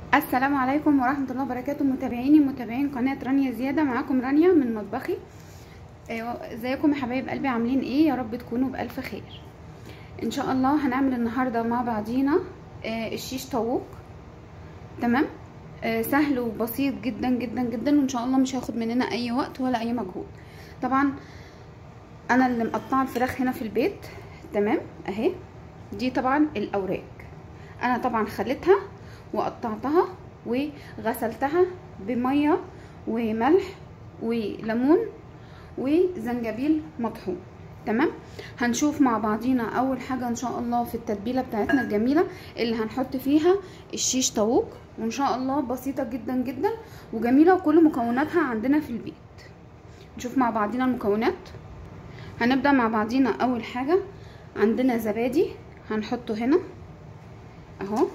السلام عليكم ورحمة الله وبركاته متابعيني متابعين قناة رانيا زيادة معاكم رانيا من مطبخي أيوة، ازيكم يا حبايب قلبي عاملين ايه يا رب تكونوا بألف خير ان شاء الله هنعمل النهاردة مع بعضينا آه، الشيش طاووق تمام آه، سهل وبسيط جدا جدا جدا وان شاء الله مش هياخد مننا اي وقت ولا اي مجهود طبعا انا اللي مقطعه الفراخ هنا في البيت تمام اهي دي طبعا الاوراق انا طبعا خليتها وقطعتها وغسلتها بميه وملح وليمون وزنجبيل مطحون تمام هنشوف مع بعضينا اول حاجه ان شاء الله في التتبيله بتاعتنا الجميله اللي هنحط فيها الشيش طاووق وان شاء الله بسيطه جدا جدا وجميله وكل مكوناتها عندنا في البيت نشوف مع بعضينا المكونات هنبدا مع بعضينا اول حاجه عندنا زبادي هنحطه هنا اهو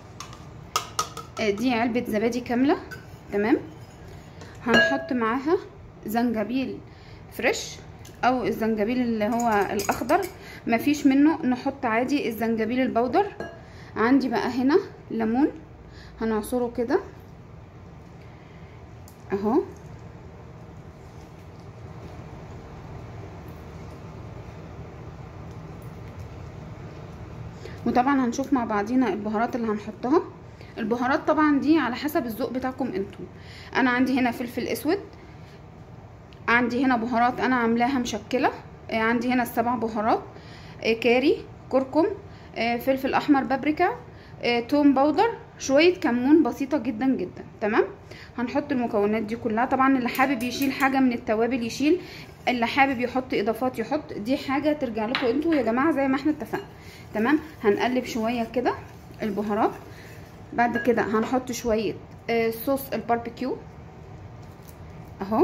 دي علبة زبادي كاملة تمام هنحط معاها زنجبيل فريش او الزنجبيل اللي هو الاخضر مفيش منه نحط عادي الزنجبيل البودر عندي بقى هنا ليمون هنعصره كده اهو وطبعا هنشوف مع بعضينا البهارات اللي هنحطها البهارات طبعا دي على حسب الذوق بتاعكم انتم انا عندي هنا فلفل اسود عندي هنا بهارات انا عاملاها مشكله عندي هنا السبع بهارات كاري كركم فلفل احمر بابريكا توم باودر شويه كمون بسيطه جدا جدا تمام هنحط المكونات دي كلها طبعا اللي حابب يشيل حاجه من التوابل يشيل اللي حابب يحط اضافات يحط دي حاجه ترجع لكم انتوا يا جماعه زي ما احنا اتفقنا تمام هنقلب شويه كده البهارات بعد كده هنحط شويه صوص الباربيكيو اهو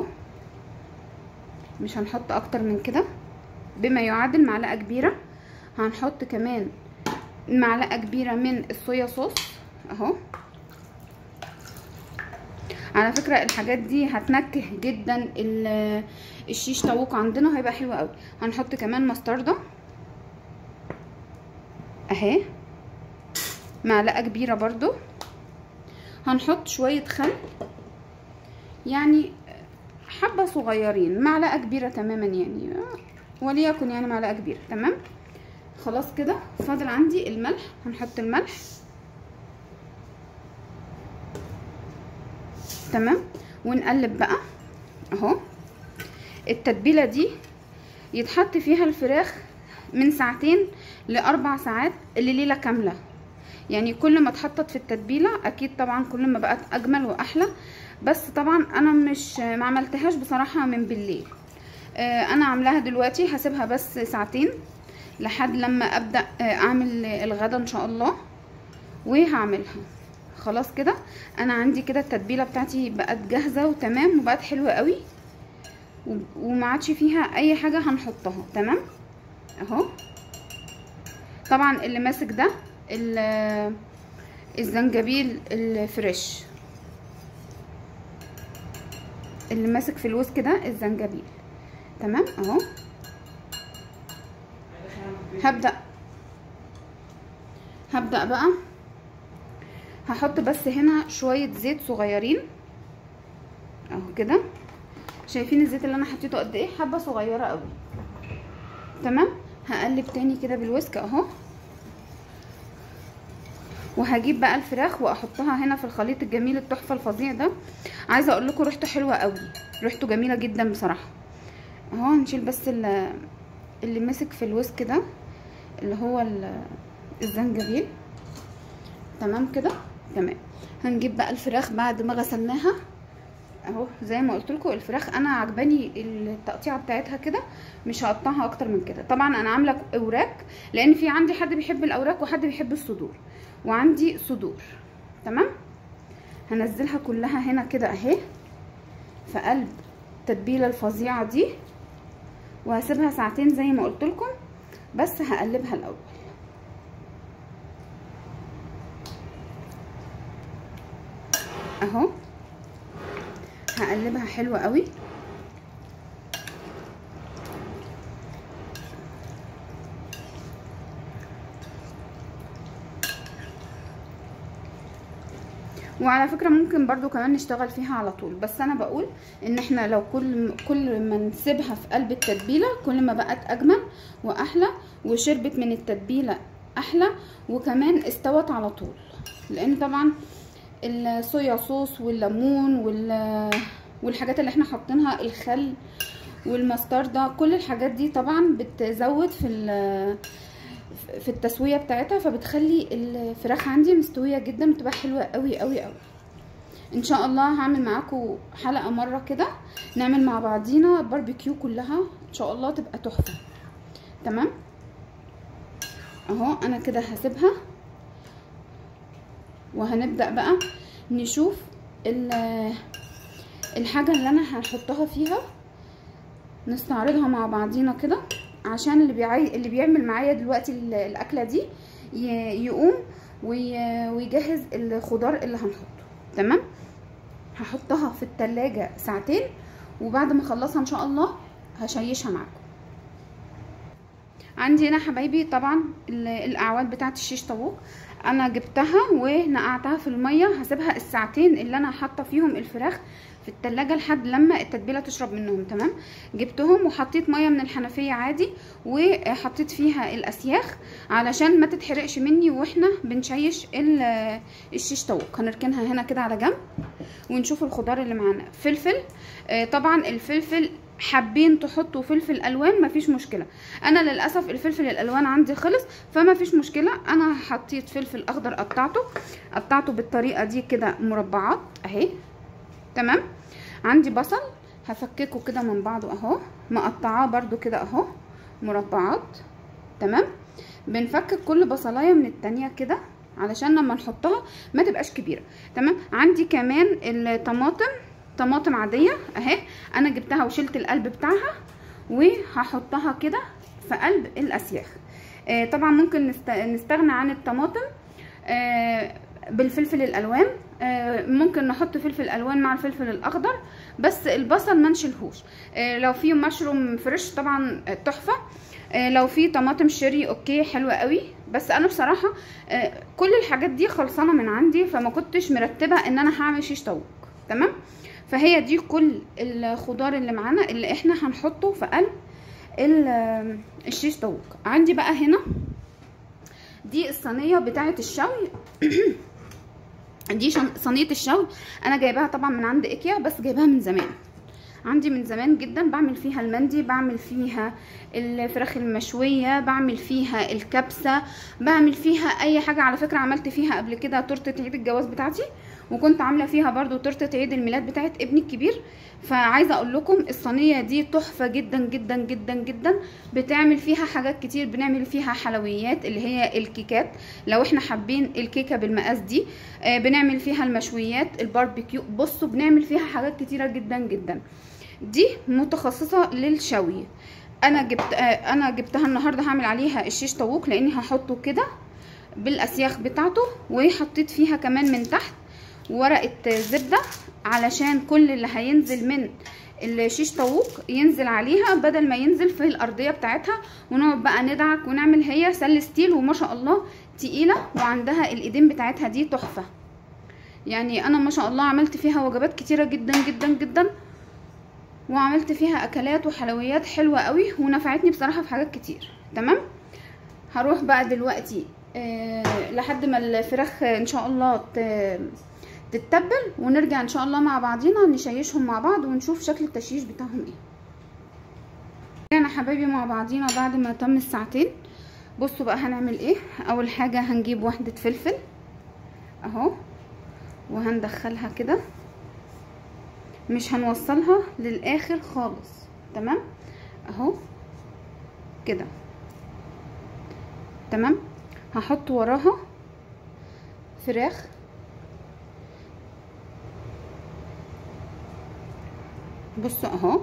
مش هنحط اكتر من كده بما يعادل معلقه كبيره هنحط كمان معلقه كبيره من الصويا صوص اهو على فكره الحاجات دي هتنكه جدا الشيش طاووق عندنا هيبقى حلو قوي هنحط كمان مستردة اهي معلقه كبيره برضو هنحط شويه خل يعني حبه صغيرين معلقه كبيره تماما يعني وليكن يعني معلقه كبيره تمام خلاص كده فاضل عندي الملح هنحط الملح تمام ونقلب بقى اهو التتبيله دي يتحط فيها الفراخ من ساعتين لاربع ساعات لليله كامله يعني كل ما اتحطت في التتبيله اكيد طبعا كل ما بقت اجمل واحلى بس طبعا انا مش ما عملتهاش بصراحه من بالليل آه انا عاملاها دلوقتي هسيبها بس ساعتين لحد لما ابدا اعمل الغدا ان شاء الله وهعملها خلاص كده انا عندي كده التتبيله بتاعتي بقت جاهزه وتمام وبقت حلوه قوي وما عادش فيها اي حاجه هنحطها تمام اهو طبعا اللي ماسك ده الزنجبيل الفريش اللي ماسك في الوسك ده الزنجبيل تمام اهو هبدأ هبدأ بقى هحط بس هنا شوية زيت صغيرين اهو كده شايفين الزيت اللي انا حطيته قد ايه حبة صغيرة قوي تمام هقلب تاني كده بالوسك اهو وهجيب بقى الفراخ واحطها هنا في الخليط الجميل التحفه الفظيع ده عايزه اقول لكم ريحته حلوه قوي ريحته جميله جدا بصراحه اهو هنشيل بس اللي مسك في الوسك ده اللي هو الزنجبيل تمام كده تمام هنجيب بقى الفراخ بعد ما غسلناها اهو زي ما قلت لكم الفراخ انا عجباني التقطيعه بتاعتها كده مش هقطعها اكتر من كده طبعا انا عامله اوراق لان في عندي حد بيحب الاوراق وحد بيحب الصدور وعندي صدور تمام هنزلها كلها هنا كده اهي في قلب التتبيله الفظيعه دي وهسيبها ساعتين زي ما قلت لكم بس هقلبها الاول اهو هقلبها حلوة قوي وعلى فكره ممكن برضو كمان نشتغل فيها على طول بس انا بقول ان احنا لو كل كل ما نسيبها في قلب التتبيله كل ما بقت اجمل واحلى وشربت من التتبيله احلى وكمان استوت على طول لان طبعا الصويا صوص والليمون وال والحاجات اللي احنا حاطينها الخل والمستردة كل الحاجات دي طبعا بتزود في في التسويه بتاعتها فبتخلي الفراخ عندي مستويه جدا بتبقى حلوه قوي قوي قوي ان شاء الله هعمل معاكم حلقه مره كده نعمل مع بعضينا باربيكيو كلها ان شاء الله تبقى تحفه تمام اهو انا كده هسيبها وهنبدا بقى نشوف الحاجه اللي انا هحطها فيها نستعرضها مع بعضينا كده عشان اللي بيعي... اللي بيعمل معايا دلوقتي الاكله دي ي... يقوم وي... ويجهز الخضار اللي هنحطه تمام هحطها في التلاجة ساعتين وبعد ما اخلصها ان شاء الله هشيشها معاكم عندي هنا حبايبي طبعا الاعواد بتاعه الشيش طاووق انا جبتها ونقعتها في الميه هسيبها الساعتين اللي انا حاطه فيهم الفراخ في التلاجة لحد لما التتبيله تشرب منهم تمام جبتهم وحطيت ميه من الحنفيه عادي وحطيت فيها الاسياخ علشان ما تتحرقش مني واحنا بنشيش الشيش طاووق هنركنها هنا كده على جنب ونشوف الخضار اللي معانا فلفل طبعا الفلفل حابين تحطوا فلفل الوان مفيش مشكله انا للاسف الفلفل الالوان عندي خلص فما فيش مشكله انا حطيت فلفل اخضر قطعته قطعته بالطريقه دي كده مربعات اهي تمام عندي بصل هفككه كده من بعضه اهو مقطعاه برده كده اهو مربعات تمام بنفكك كل بصلايه من التانية كده علشان لما نحطها ما تبقاش كبيره تمام عندي كمان الطماطم طماطم عاديه اهي انا جبتها وشلت القلب بتاعها وهحطها كده في قلب الاسياخ آه طبعا ممكن نستغنى عن الطماطم آه بالفلفل الالوان آه ممكن نحط فلفل الوان مع الفلفل الاخضر بس البصل ما نشيلهوش لو في مشروم فريش طبعا تحفه لو في طماطم شيري اوكي حلوه قوي بس انا بصراحه كل الحاجات دي خلصانه من عندي فما كنتش مرتبه ان انا هعمل شيش طاووق تمام فهي دي كل الخضار اللي معانا اللي احنا هنحطه في قلب الشيش طاووق عندي بقى هنا دي الصينيه بتاعه الشوي دي صينيه الشوي انا جايباها طبعا من عند ايكيا بس جايباها من زمان عندي من زمان جدا بعمل فيها المندي بعمل فيها الفراخ المشويه بعمل فيها الكبسه بعمل فيها اي حاجه على فكره عملت فيها قبل كده تورته عيد الجواز بتاعتي وكنت عامله فيها برضو تورته عيد الميلاد بتاعت ابني الكبير فعايزه اقول لكم الصينيه دي تحفه جدا جدا جدا جدا بتعمل فيها حاجات كتير بنعمل فيها حلويات اللي هي الكيكات لو احنا حابين الكيكه بالمقاس دي آه بنعمل فيها المشويات الباربيكيو بصوا بنعمل فيها حاجات كتيره جدا جدا دي متخصصه للشوي انا جبت آه انا جبتها النهارده هعمل عليها الشيش طاووق لاني هحطه كده بالاسياخ بتاعته وحطيت فيها كمان من تحت ورقه زبده علشان كل اللي هينزل من الشيش طاووق ينزل عليها بدل ما ينزل في الارضيه بتاعتها ونقعد بقى ندعك ونعمل هي سل ستيل وما شاء الله تقيله وعندها الايدين بتاعتها دي تحفه يعني انا ما شاء الله عملت فيها وجبات كتيره جدا جدا جدا وعملت فيها اكلات وحلويات حلوه قوي ونفعتني بصراحه في حاجات كتير تمام هروح بقى دلوقتي أه لحد ما الفراخ ان شاء الله تتبل ونرجع ان شاء الله مع بعضينا نشيشهم مع بعض ونشوف شكل التشييش بتاعهم ايه رجعنا حبايبي مع بعضينا بعد ما تم الساعتين بصوا بقى هنعمل ايه اول حاجه هنجيب واحده فلفل اهو وهندخلها كده مش هنوصلها للاخر خالص تمام اهو كده تمام هحط وراها فراخ بصوا اهو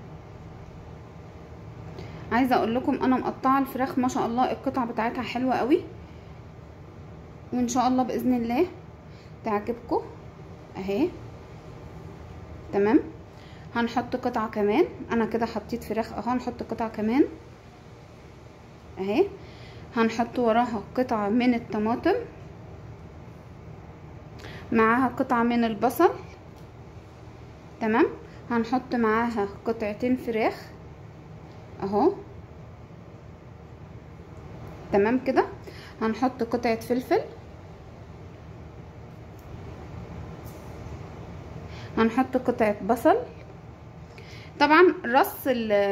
عايزه اقول لكم انا مقطعه الفراخ ما شاء الله القطع بتاعتها حلوه قوي وان شاء الله باذن الله تعجبكم اهي تمام هنحط قطعه كمان انا كده حطيت فراخ اهو هنحط قطعه كمان اهي هنحط وراها قطعه من الطماطم معاها قطعة من البصل تمام هنحط معاها قطعتين فراخ اهو تمام كده هنحط قطعة فلفل هنحط قطعة بصل طبعا رص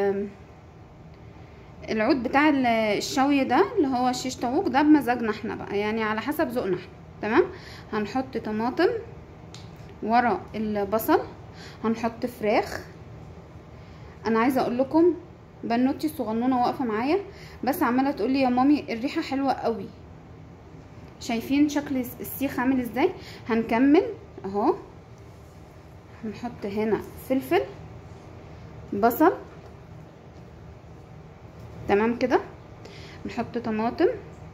العود بتاع الشوي ده اللي هو شيش طاووق ده بمزاجنا احنا بقى يعني على حسب ذوقنا احنا تمام هنحط طماطم ورا البصل هنحط فراخ انا عايزه اقول لكم بنوتي الصغنونه واقفه معايا بس عماله تقول لي يا مامي الريحه حلوه قوي شايفين شكل السيخ عامل ازاي هنكمل اهو هنحط هنا فلفل بصل تمام كده نحط طماطم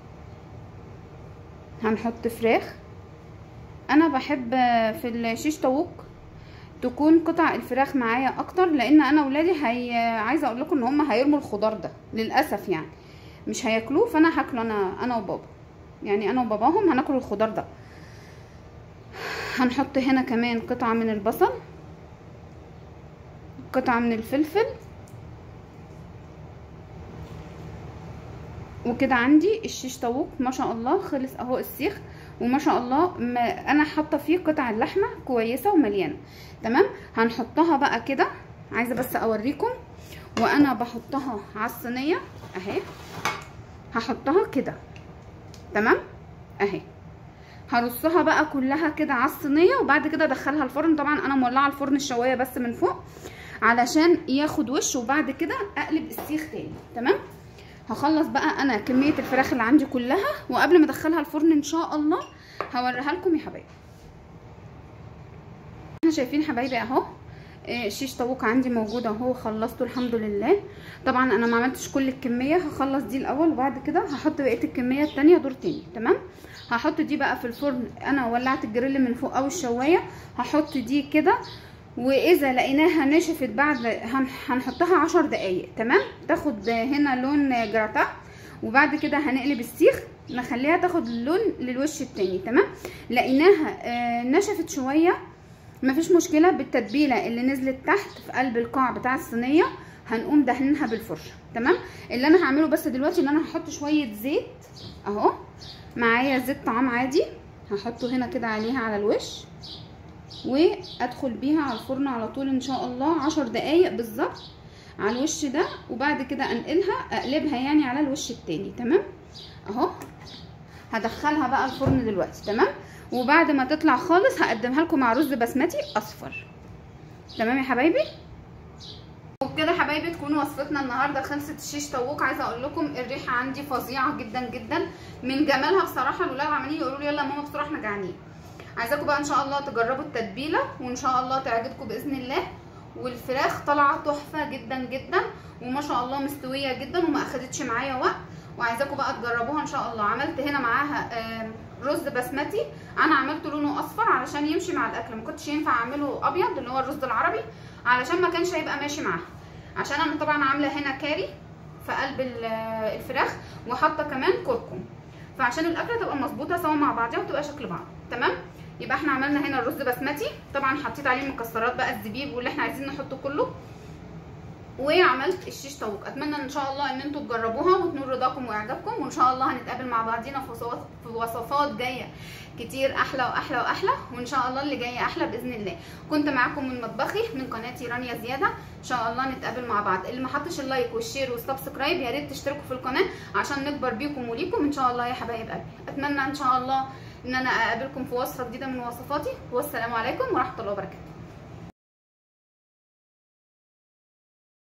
هنحط فراخ انا بحب في الشيش طاووق تكون قطع الفراخ معايا اكتر لان انا ولادي هي عايزه اقول لكم ان هم هيرموا الخضار ده للاسف يعني مش هياكلوه فانا هاكله انا انا وبابا يعني انا وباباهم هناكل الخضار ده هنحط هنا كمان قطعه من البصل قطعه من الفلفل وكده عندي الشيش طاووق ما شاء الله خلص اهو السيخ وما شاء الله ما انا حاطه فيه قطع اللحمه كويسه ومليانه تمام هنحطها بقى كده عايزه بس اوريكم وانا بحطها على الصينيه اهي هحطها كده تمام اهي هرصها بقى كلها كده على الصينيه وبعد كده ادخلها الفرن طبعا انا مولعه الفرن الشوايه بس من فوق علشان ياخد وش وبعد كده اقلب السيخ تاني تمام هخلص بقى انا كميه الفراخ اللي عندي كلها وقبل ما ادخلها الفرن ان شاء الله هوريها لكم يا حبايبي احنا شايفين حبايبي اهو الشيش طاووق عندي موجود اهو خلصته الحمد لله طبعا انا ما عملتش كل الكميه هخلص دي الاول وبعد كده هحط بقيه الكميه التانية دور تاني تمام هحط دي بقى في الفرن انا ولعت الجريل من فوق او الشوايه هحط دي كده واذا لقيناها نشفت بعد هنحطها عشر دقايق تمام تاخد هنا لون جراتان وبعد كده هنقلب السيخ نخليها تاخد اللون للوش التاني تمام لقيناها نشفت شويه مفيش مشكله بالتتبيله اللي نزلت تحت في قلب القاع بتاع الصينيه هنقوم دهنها بالفرشه تمام اللي انا هعمله بس دلوقتي ان انا هحط شويه زيت اهو معايا زيت طعام عادي هحطه هنا كده عليها على الوش وادخل بيها على الفرن على طول ان شاء الله عشر دقايق بالظبط على الوش ده وبعد كده انقلها اقلبها يعني على الوش التاني تمام اهو هدخلها بقى الفرن دلوقتي تمام وبعد ما تطلع خالص هقدمها لكم مع رز بسمتي اصفر تمام يا حبايبي وبكده حبايبي تكون وصفتنا النهارده خلصت الشيش طاووق عايزه اقول لكم الريحه عندي فظيعه جدا جدا من جمالها بصراحه الولاد عمالين يقولوا لي يلا يا ماما بسرعه احنا جعانين عايزاكم بقى ان شاء الله تجربوا التتبيله وان شاء الله تعجبكم باذن الله والفراخ طالعه تحفه جدا جدا وما شاء الله مستويه جدا وما اخدتش معايا وقت وعايزاكم بقى تجربوها ان شاء الله عملت هنا معاها رز بسمتي انا عملته لونه اصفر علشان يمشي مع الاكل ما كنتش ينفع اعمله ابيض اللي هو الرز العربي علشان ما كانش هيبقى ماشي معاها عشان انا طبعا عامله هنا كاري في قلب الفراخ وحاطه كمان كركم فعشان الاكله تبقى مظبوطه سوا مع بعضها وتبقى شكل بعض تمام يبقى احنا عملنا هنا الرز بسمتي طبعا حطيت عليه المكسرات بقى الزبيب واللي احنا عايزين نحطه كله وعملت الشيش طاووق اتمنى ان شاء الله ان انتم تجربوها وتنول رضاكم واعجابكم وان شاء الله هنتقابل مع بعضينا في وصفات في وصفات جايه كتير احلى واحلى واحلى وان شاء الله اللي جاي احلى باذن الله كنت معاكم من مطبخي من قناتي رانيا زياده ان شاء الله نتقابل مع بعض اللي ما حطش اللايك والشير والسبسكرايب يا ريت تشتركوا في القناه عشان نكبر بيكم وليكم ان شاء الله يا حبايب قلبي اتمنى ان شاء الله ان انا اقابلكم في وصفه جديده من وصفاتي والسلام عليكم ورحمه الله وبركاته